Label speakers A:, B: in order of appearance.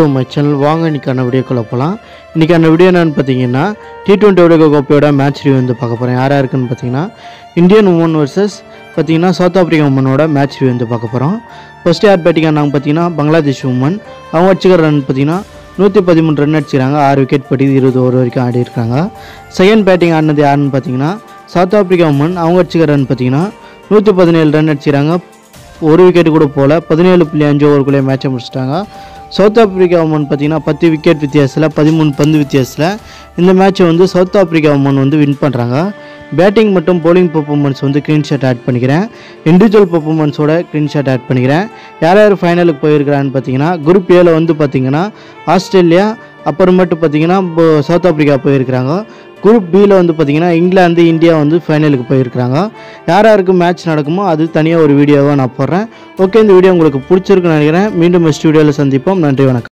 A: to my channel வாங்க இன்றைக்கான வீடியோக்குள்ள போகலாம் இன்றைக்கான வீடியோ என்னென்னு பார்த்தீங்கன்னா டி டுவெண்ட்டி உலக கோப்பையோட மேட்ச் ரிவ்யூ வந்து பார்க்க போகிறேன் யார் யாருக்குன்னு பார்த்தீங்கன்னா இந்தியன் உமன் வர்சஸ் பார்த்தீங்கன்னா சவுத் ஆப்பிரிக்கா உமனோட மேட்ச் ரிவ்யூ வந்து பார்க்க போகிறோம் ஃபஸ்ட் யார் பேட்டிங் ஆனாங்க பார்த்தீங்கன்னா பங்களாதேஷ் உமன் அவங்க அடிச்சுக்கிற ரன் பார்த்தீங்கன்னா நூற்றி பதிமூணு ரன் அடிச்சிருக்காங்க ஆறு விக்கெட் படி இருபது ஓவர் வரைக்கும் ஆடி இருக்காங்க செகண்ட் பேட்டிங் ஆடினது யாருன்னு பார்த்தீங்கன்னா சவுத் ஆப்பிரிக்கா உமன் அவங்க அடிச்சுக்கிற ரன் பார்த்தீங்கன்னா நூற்றி பதினேழு ரன் அடிச்சிருக்காங்க ஒரு விக்கெட் கூட போகல பதினேழு புள்ளி அஞ்சு ஓவருக்குள்ளே மேட்சை முடிச்சிட்டாங்க சவுத் ஆப்பிரிக்கா உமன் பார்த்தீங்கன்னா பத்து விக்கெட் வித்தியாசத்தில் பதிமூணு பந்து வித்தியாசத்தில் இந்த மேட்சை வந்து சவுத் ஆப்பிரிக்கா உமன் வந்து வின் பண்ணுறாங்க பேட்டிங் மற்றும் bowling பெர்ஃபார்மன்ஸ் வந்து க்ரீன் ஷாட் ஆட் பண்ணிக்கிறேன் இண்டிவிஜுவல் பெர்ஃபார்மன்ஸோட க்ரீன் ஷாட் ஆட் பண்ணிக்கிறேன் யார் யார் ஃபைனலுக்கு போயிருக்கிறான்னு பார்த்தீங்கன்னா குரூப் ஏல வந்து பார்த்தீங்கன்னா ஆஸ்திரேலியா அப்புறமேட்டு பார்த்தீங்கன்னா இப்போ சவுத் ஆப்பிரிக்கா போயிருக்கிறாங்க குரூப் பியில் வந்து பார்த்தீங்கன்னா இங்கிலாந்து இந்தியா வந்து ஃபைனலுக்கு போயிருக்கிறாங்க யார் யாருக்கு மேட்ச் நடக்குமோ அது தனியாக ஒரு வீடியோவாக நான் போடுறேன் ஓகே இந்த வீடியோ உங்களுக்கு பிடிச்சிருக்குன்னு நினைக்கிறேன் மீண்டும் நெக்ஸ்ட் வீடியோவில் சந்திப்போம் நன்றி வணக்கம்